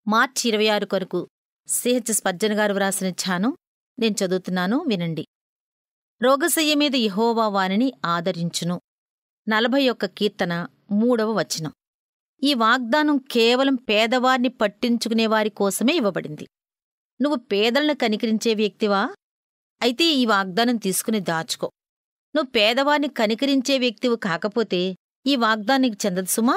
మార్చి ఇరవై ఆరు కొరకు సిహెచ్ స్పర్జన్ గారు వ్రాసిన ధ్యానం నేను చదువుతున్నాను వినండి రోగశయ్య మీద యెహోవా వానిని ఆదరించును నలభై ఒక్క కీర్తన మూడవ వచనం ఈ వాగ్దానం కేవలం పేదవారిని పట్టించుకునేవారి కోసమే ఇవ్వబడింది నువ్వు పేదలను కనికరించే వ్యక్తివా అయితే ఈ వాగ్దానం తీసుకుని దాచుకో నువ్వు పేదవారిని కనికరించే వ్యక్తివి కాకపోతే ఈ వాగ్దానికి చెందదు సుమా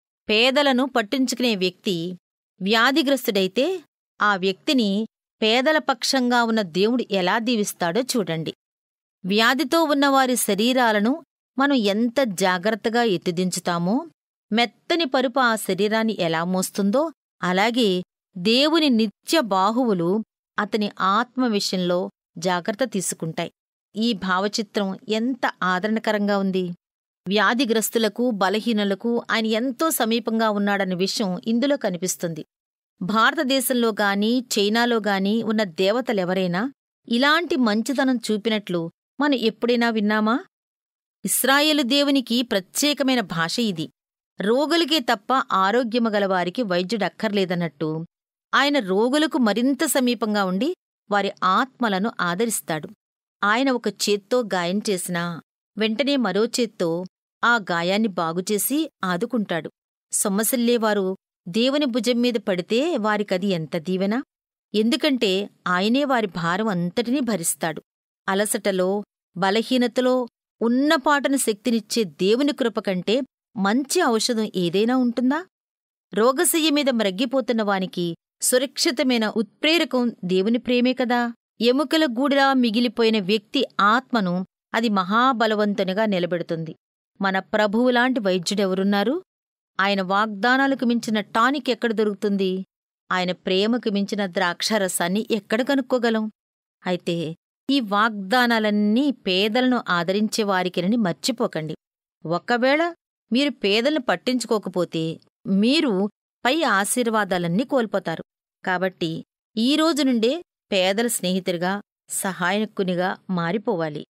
పేదలను పట్టించుకునే వ్యక్తి వ్యాధిగ్రస్తుడైతే ఆ వ్యక్తిని పేదల పక్షంగా ఉన్న దేవుడు ఎలా దీవిస్తాడో చూడండి వ్యాధితో ఉన్నవారి శరీరాలను మనం ఎంత జాగ్రత్తగా ఎత్తిదించుతామో మెత్తని పరుపు ఆ శరీరాన్ని ఎలా మోస్తుందో అలాగే దేవుని నిత్య బాహువులు అతని ఆత్మ విషయంలో జాగ్రత్త తీసుకుంటాయి ఈ భావచిత్రం ఎంత ఆదరణకరంగా ఉంది వ్యాధిగ్రస్తులకు బలహీనులకు ఆయన ఎంతో సమీపంగా ఉన్నాడన్న విషయం ఇందులో కనిపిస్తుంది భారతదేశంలో గాని చైనాలో గాని ఉన్న దేవతలెవరైనా ఇలాంటి మంచితనం చూపినట్లు మనం ఎప్పుడైనా విన్నామా ఇస్రాయేలు దేవునికి ప్రత్యేకమైన భాష ఇది రోగులకే తప్ప ఆరోగ్యము గలవారికి వైద్యుడక్కర్లేదన్నట్టు ఆయన రోగులకు మరింత సమీపంగా ఉండి వారి ఆత్మలను ఆదరిస్తాడు ఆయన ఒక చేత్తో గాయం చేసినా వెంటనే మరో చేత్తో ఆ గాయాన్ని బాగుచేసి ఆదుకుంటాడు సొమ్మసిల్లేవారు దేవుని భుజం మీద పడితే వారికది ఎంత దీవెన ఎందుకంటే ఆయనే వారి భారం అంతటినీ భరిస్తాడు అలసటలో బలహీనతలో ఉన్నపాటను శక్తినిచ్చే దేవుని కృప కంటే మంచి ఔషధం ఏదైనా ఉంటుందా రోగశయ్య మీద మ్రగ్గిపోతున్న వానికి సురక్షితమైన ఉత్ప్రేరకం దేవుని ప్రేమే కదా ఎముకల గూడిలా మిగిలిపోయిన వ్యక్తి ఆత్మను అది మహాబలవంతునిగా నిలబెడుతుంది మన ప్రభువులాంటి వైద్యుడెవరున్నారు ఆయన వాగ్దానాలకు మించిన టానిక్ ఎక్కడ దొరుకుతుంది ఆయన ప్రేమకు మించిన ద్రాక్షరసాన్ని ఎక్కడ కనుక్కోగలం అయితే ఈ వాగ్దానాలన్నీ పేదలను ఆదరించే వారికినని మర్చిపోకండి ఒకవేళ మీరు పేదలను పట్టించుకోకపోతే మీరు పై ఆశీర్వాదాలన్నీ కోల్పోతారు కాబట్టి ఈ రోజు నుండే పేదల స్నేహితుడిగా సహాయకునిగా మారిపోవాలి